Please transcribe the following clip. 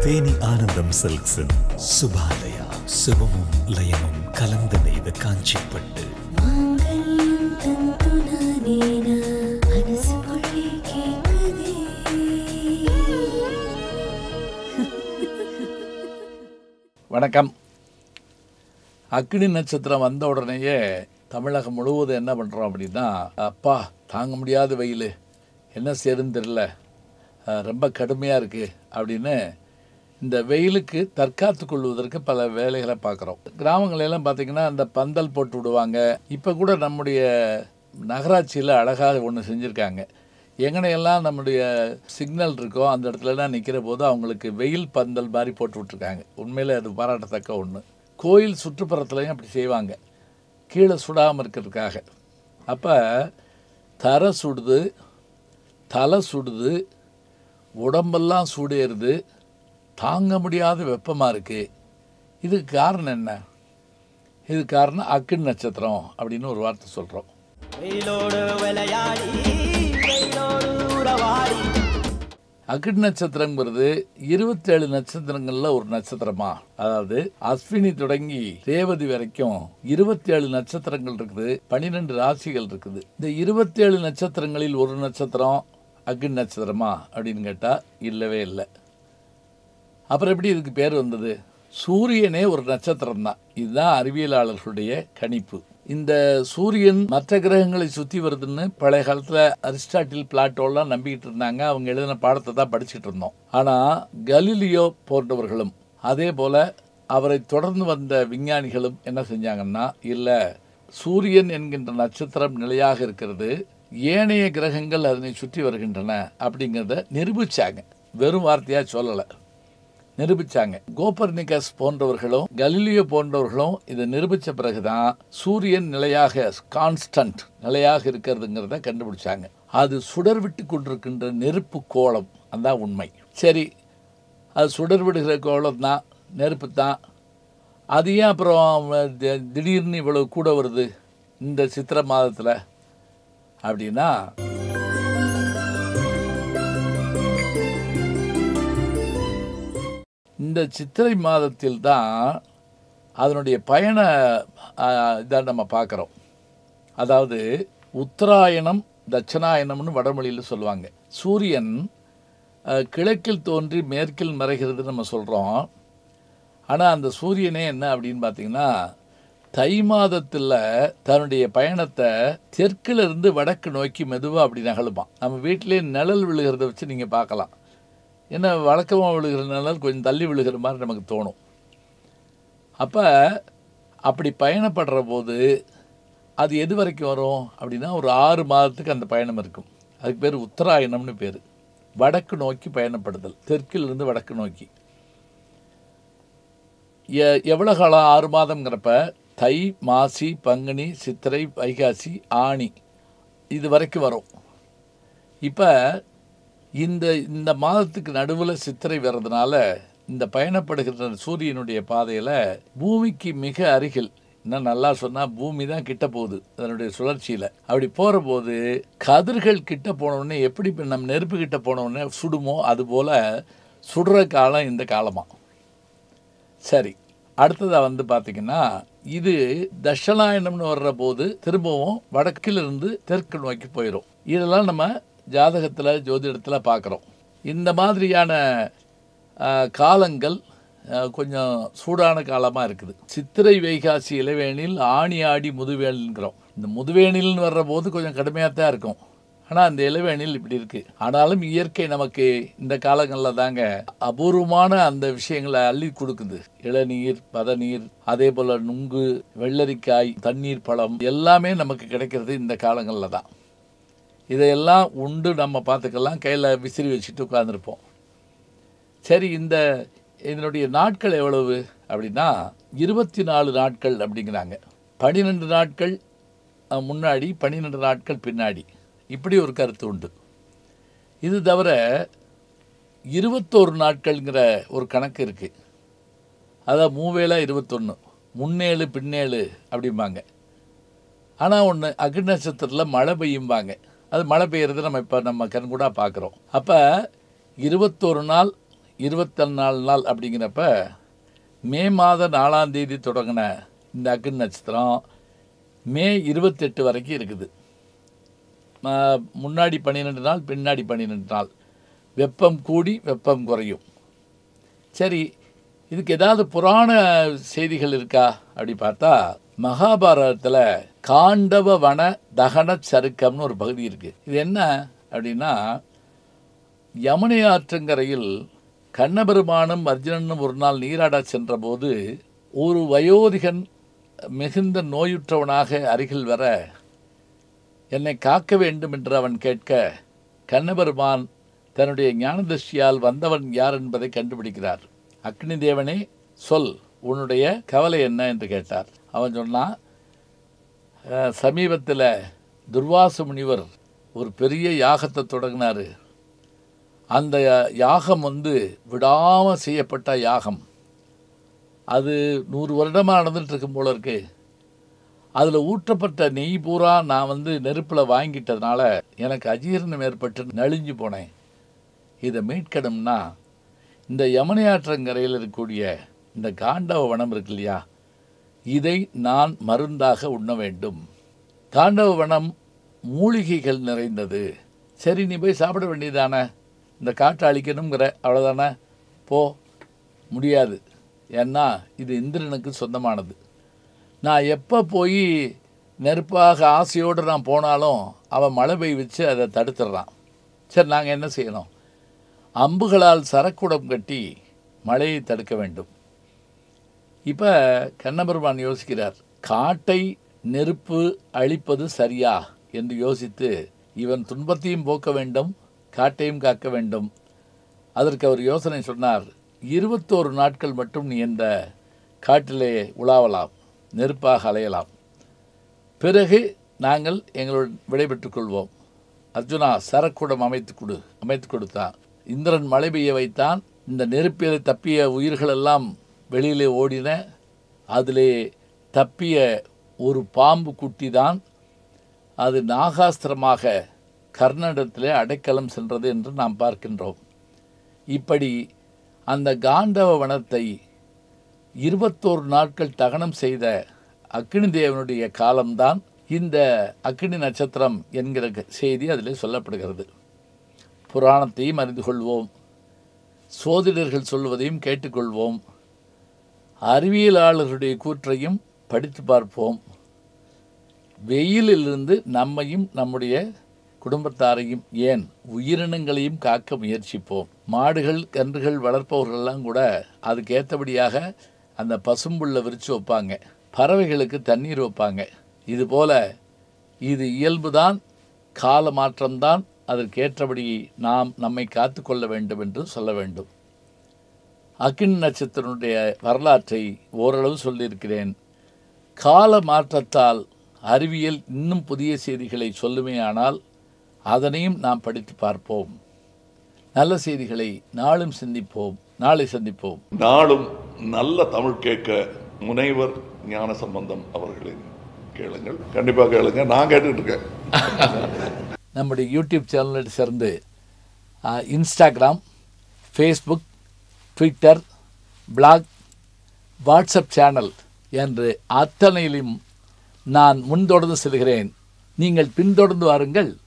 தேனி ஆனந்தம் சில்க்ஸின் சுபாலயா சுபமும் லயமும் கலந்து நெய்த காஞ்சிப்பட்டு மாங்கல்யம் தந்துனானேன மனசுக்குள்ளே கேட்குதே வணக்கம் அக்கினி நட்சத்திரம் வந்த உடனேயே தமிழகம் முழுவதும் என்ன பண்ணுறோம் அப்படின்னா அப்பா தாங்க முடியாத வெயில் என்ன செய்யறதுன்னு தெரில அஹ், ரொம்ப கடுமையாக இருக்குது அப்படின்னு இந்த வெயிலுக்கு தற்காத்து கொள்வதற்கு பல வேலைகளை பார்க்குறோம் கிராமங்களெல்லாம் பார்த்திங்கன்னா அந்த பந்தல் போட்டு விடுவாங்க இப்போ கூட நம்முடைய நகராட்சியில் அழகாக ஒன்று செஞ்சுருக்காங்க எங்கனையெல்லாம் நம்முடைய சிக்னல் இருக்கோ அந்த இடத்துலலாம் நிற்கிற போது அவங்களுக்கு வெயில் பந்தல் மாதிரி போட்டு விட்ருக்காங்க உண்மையில் அது பாராட்டத்தக்க ஒன்று கோயில் சுற்றுப்புறத்துலையும் அப்படி செய்வாங்க கீழே சுடாமல் இருக்கிறதுக்காக அப்போ தரை சுடுது தலை சுடுது உடம்பெல்லாம் சூடேறுது தாங்க முடியாத வெப்பமாக இருக்குது இதுக்கு காரணம் என்ன இது காரணம் அக்கின் நட்சத்திரம் அப்படின்னு ஒரு வார்த்தை சொல்கிறோம் வெயிலோடு விளையாடி வெயிலோடு உறவாடி அக்கிட் நட்சத்திரங்கிறது இருபத்தேழு நட்சத்திரங்களில் ஒரு நட்சத்திரமா அதாவது அஸ்வினி தொடங்கி ரேவதி வரைக்கும் இருபத்தேழு நட்சத்திரங்கள் இருக்குது பன்னிரெண்டு ராசிகள் இருக்குது இந்த இருபத்தேழு நட்சத்திரங்களில் ஒரு நட்சத்திரம் அக்கிட் நட்சத்திரமா அப்படின்னு கேட்டால் இல்லவே இல்லை அப்புறம் எப்படி இதுக்கு பேர் வந்தது சூரியனே ஒரு நட்சத்திரம் தான் இதுதான் அறிவியலாளர்களுடைய கணிப்பு இந்த சூரியன் மற்ற கிரகங்களை சுற்றி வருதுன்னு பழைய காலத்தில் அரிஸ்டாட்டில் பிளாட்டோலாம் நம்பிக்கிட்டு இருந்தாங்க அவங்க எழுதின பாடத்தை தான் படிச்சுட்டு இருந்தோம் ஆனால் கலீலியோ போன்றவர்களும் அதே போல் அவரை தொடர்ந்து வந்த விஞ்ஞானிகளும் என்ன செஞ்சாங்கன்னா இல்லை சூரியன் என்கின்ற நட்சத்திரம் நிலையாக இருக்கிறது ஏனைய கிரகங்கள் அதனை சுற்றி வருகின்றன அப்படிங்கிறத நிரூபிச்சாங்க வெறும் வார்த்தையாக சொல்லலை நிரூபிச்சாங்க கோபர்னிகஸ் போன்றவர்களும் கலீலியோ போன்றவர்களும் இதை நிரூபித்த பிறகுதான் சூரியன் நிலையாக கான்ஸ்டன்ட் நிலையாக இருக்கிறதுங்கிறத கண்டுபிடிச்சாங்க அது சுடர் விட்டு கொண்டிருக்கின்ற நெருப்பு கோலம் அதான் உண்மை சரி அது சுடர் விடுகிற கோலம் தான் நெருப்பு தான் அது ஏன் அப்புறம் தி- திடீர்னு இவ்வளவு கூட வருது இந்த சித்திரை மாதத்தில் அப்படின்னா இந்த சித்திரை மாதத்தில் தான் அதனுடைய பயண இதை நம்ம பார்க்குறோம் அதாவது உத்தராயணம் தட்சணாயனம்னு வடமொழியில் சொல்லுவாங்க சூரியன் அஹ், கிழக்கில் தோன்றி மேற்கில் மறைகிறது நம்ம சொல்கிறோம் ஆனால் அந்த சூரியனே என்ன அப்படின்னு பார்த்தீங்கன்னா தை மாதத்தில் தன்னுடைய பயணத்தை தெற்குல இருந்து வடக்கு நோக்கி மெதுவாக அப்படி நகழுமாம் நம்ம வீட்டிலே நிழல் விழுகிறத வச்சு நீங்கள் பார்க்கலாம் ஏன்னா வழக்கமாக விழுகிற நிழல் கொஞ்சம் தள்ளி விழுகிற மாதிரி நமக்கு தோணும் அப்போ அப்படி பயணப்படுற போது அது எது வரைக்கும் வரும் அப்படின்னா ஒரு ஆறு மாதத்துக்கு அந்த பயணம் இருக்கும் அதுக்கு பேர் உத்தராயணம்னு பேர் வடக்கு நோக்கி பயணப்படுதல் தெற்கிலிருந்து வடக்கு நோக்கி எ எவ்வளோ காலம் ஆறு மாதங்கிறப்ப தை மாசி பங்குனி சித்திரை வைகாசி ஆணி இது வரைக்கும் வரும் இப்போ இந்த இந்த மாதத்துக்கு நடுவில் சித்திரை வர்றதுனால இந்த பயணப்படுகிற சூரியனுடைய பாதையில் பூமிக்கு மிக அருகில் இன்னும் நல்லா சொன்னால் பூமி தான் கிட்ட போகுது அதனுடைய சுழற்சியில் அப்படி போகிற போது கதிர்கள் கிட்ட போனோடனே எப்படி இப்ப நம்ம நெருப்பு கிட்ட போனோடனே சுடுமோ அதுபோல் சுடுற காலம் இந்த காலமாக சரி அடுத்ததாக வந்து பார்த்தீங்கன்னா இது தட்சணாயனம்னு வர்ற போது திரும்பவும் வடக்கிலிருந்து தெற்கு நோக்கி போயிடும் இதெல்லாம் நம்ம ஜாதகத்தில் ஜோதிடத்தில் பார்க்குறோம் இந்த மாதிரியான ஆ, காலங்கள் ஆ, கொஞ்சம் சூடான காலமாக இருக்குது சித்திரை வைகாசி இளவேனில் ஆணி ஆடி முதுவேனில்ங்கிறோம் இந்த முதுவேனில்னு வர்ற போது கொஞ்சம் கடுமையாக தான் இருக்கும் ஆனால் அந்த இளவேனில் இப்படி இருக்கு ஆனாலும் இயற்கை நமக்கு இந்த காலங்களில் தாங்க அபூர்வமான அந்த விஷயங்களை அள்ளி கொடுக்குது இளநீர் பதநீர் அதே போல் நுங்கு வெள்ளரிக்காய் தண்ணீர் பழம் எல்லாமே நமக்கு கிடைக்கிறது இந்த காலங்களில் தான் இதையெல்லாம் உண்டு நம்ம பார்த்துக்கலாம் கையில் விசிறி வச்சுட்டு உட்காந்துருப்போம் சரி இந்த இதனுடைய நாட்கள் எவ்வளவு அப்படின்னா இருபத்தி நாலு நாட்கள் அப்படிங்கிறாங்க பன்னிரெண்டு நாட்கள் அஹ், முன்னாடி பன்னிரெண்டு நாட்கள் பின்னாடி இப்படி ஒரு கருத்து உண்டு இது தவிர இருபத்தோரு நாட்கள்ங்கிற ஒரு கணக்கு இருக்குது அதான் மூவேளா இருபத்தொன்று முன்னேழு பின்னேழு அப்படிம்பாங்க ஆனால் ஒன்று அக்னி நட்சத்திரத்தில் மழை பெய்யும்பாங்க அது மழை பெய்யறது நம்ம இப்போ நம்ம கண்கூடாக பார்க்குறோம் அப்போ இருபத்தொரு நாள் இருபத்தி நாலு நாள் அப்படிங்கிறப்ப மே மாத நாலாம் தேதி தொடங்கின இந்த அக்னி நட்சத்திரம் மே இருபத்தெட்டு வரைக்கும் இருக்குது ம- முன்னாடி பன்னிரெண்டு நாள் பின்னாடி பன்னிரெண்டு நாள் வெப்பம் கூடி வெப்பம் குறையும் சரி இதுக்கு ஏதாவது புராண செய்திகள் இருக்கா அப்படி பார்த்தா மகாபாரதத்தில் காண்டவ வன தகன சருக்கம்னு ஒரு பகுதி இருக்கு இது என்ன அப்படின்னா யமுனை ஆற்றங்கரையில் கண்ணபெருமானும் அர்ஜுனனும் ஒரு நாள் நீராடச் சென்றபோது ஒரு வயோதிகன் மிகுந்த நோயுற்றவனாக அருகில் வர என்னை காக்க வேண்டும் என்று அவன் கேட்க கண்ணபெருமான் தன்னுடைய ஞானதிஷ்டியால் வந்தவன் யார் என்பதை கண்டுபிடிக்கிறார் அக்னி தேவனே சொல் உன்னுடைய கவலை என்ன என்று கேட்டார் அவன் சொன்னான் சமீபத்தில் துர்வாச முனிவர் ஒரு பெரிய யாகத்தை தொடங்கினார் அந்த யாகம் வந்து விடாமல் செய்யப்பட்ட யாகம் அது நூறு வருடமாக நடந்துட்டு இருக்கும் போல இருக்கு அதில் ஊற்றப்பட்ட நெய் பூரா நான் வந்து நெருப்பில் வாங்கிட்டதுனால எனக்கு அஜீரணம் ஏற்பட்டு நலிஞ்சு போனேன் இதை மீட்கணும்னா இந்த யமுனை ஆற்றங்கரையில் இருக்கக்கூடிய இந்த காண்டவ வனம் இருக்கு இல்லையா இதை நான் மருந்தாக உண்ண வேண்டும் காண்டவ வனம் மூலிகைகள் நிறைந்தது சரி நீ போய் சாப்பிட வேண்டியதானே இந்த காற்றை அழிக்கணுங்கிற அவ்வளோதானே போ முடியாது ஏன்னா இது இந்திரனுக்கு சொந்தமானது நான் எப்போ போய் நெருப்பாக ஆசையோடு நான் போனாலும் அவன் மழை பெய்ய வச்சு அதை தடுத்துடுறான் சரி நாங்கள் என்ன செய்யணும் அம்புகளால் சரக்குடம் கட்டி மழையை தடுக்க வேண்டும் இப்போ கண்ணபெருமான் யோசிக்கிறார் காட்டை நெருப்பு அழிப்பது சரியா என்று யோசித்து இவன் துன்பத்தையும் போக்க வேண்டும் காட்டையும் காக்க வேண்டும் அதற்கு அவர் யோசனை சொன்னார் இருபத்தோரு நாட்கள் மட்டும் நீ இந்த காட்டிலே உலாவலாம் நெருப்பாக அலையலாம் பிறகு நாங்கள் எங்களுடன் விடைபெற்றுக் கொள்வோம் அர்ஜுனா சரக்குடம் அமைத்து கொடு அமைத்து கொடுத்தான் இந்திரன் மழை பெய்ய வைத்தான் இந்த நெருப்பில் தப்பிய உயிர்களெல்லாம் வெளியிலே ஓடின அதிலே தப்பிய ஒரு பாம்பு குட்டி தான் அது நாகாஸ்திரமாக கர்ணனிடத்திலே அடைக்கலம் சென்றது என்று நாம் பார்க்கின்றோம் இப்படி அந்த காண்டவ வனத்தை இருபத்தோரு நாட்கள் தகனம் செய்த அக்னி தேவனுடைய காலம்தான் இந்த அக்னி நட்சத்திரம் என்கிற செய்தி அதில் சொல்லப்படுகிறது புராணத்தையும் அறிந்து கொள்வோம் சோதிடர்கள் சொல்வதையும் கேட்டுக்கொள்வோம் அறிவியலாளர்களுடைய கூற்றையும் படித்து பார்ப்போம் வெயிலிலிருந்து நம்மையும் நம்முடைய குடும்பத்தாரையும் ஏன் உயிரினங்களையும் காக்க முயற்சிப்போம் மாடுகள் கன்றுகள் வளர்ப்பவர்கள்லாம் கூட அதுக்கு ஏற்றபடியாக அந்த பசும்புல்லை விரித்து வைப்பாங்க பறவைகளுக்கு தண்ணீர் வைப்பாங்க இதுபோல இது இயல்புதான் கால மாற்றம்தான் அதற்கேற்றபடி நாம் நம்மை காத்து கொள்ள வேண்டும் என்று சொல்ல வேண்டும் அக்கின் நட்சத்திரனுடைய வரலாற்றை ஓரளவு சொல்லியிருக்கிறேன் கால மாற்றத்தால் அறிவியல் இன்னும் புதிய செய்திகளை சொல்லுமேயானால் அதனையும் நாம் படித்து பார்ப்போம் நல்ல செய்திகளை நாளும் சிந்திப்போம் நாளை சந்திப்போம் நாளும் நல்ல தமிழ் கேட்க முனைவர் ஞான சம்பந்தம் அவர்களின் கேளுங்கள் கண்டிப்பாக கேளுங்க நான் கேட்டுட்டு இருக்கேன் நம்முடைய யூடியூப் சேனலை சேர்ந்து அஹ், Instagram Facebook Twitter blog WhatsApp channel என்று அத்தனையிலும் நான் முன்தொடர்ந்து செல்கிறேன் நீங்கள் பின்தொடர்ந்து வாருங்கள்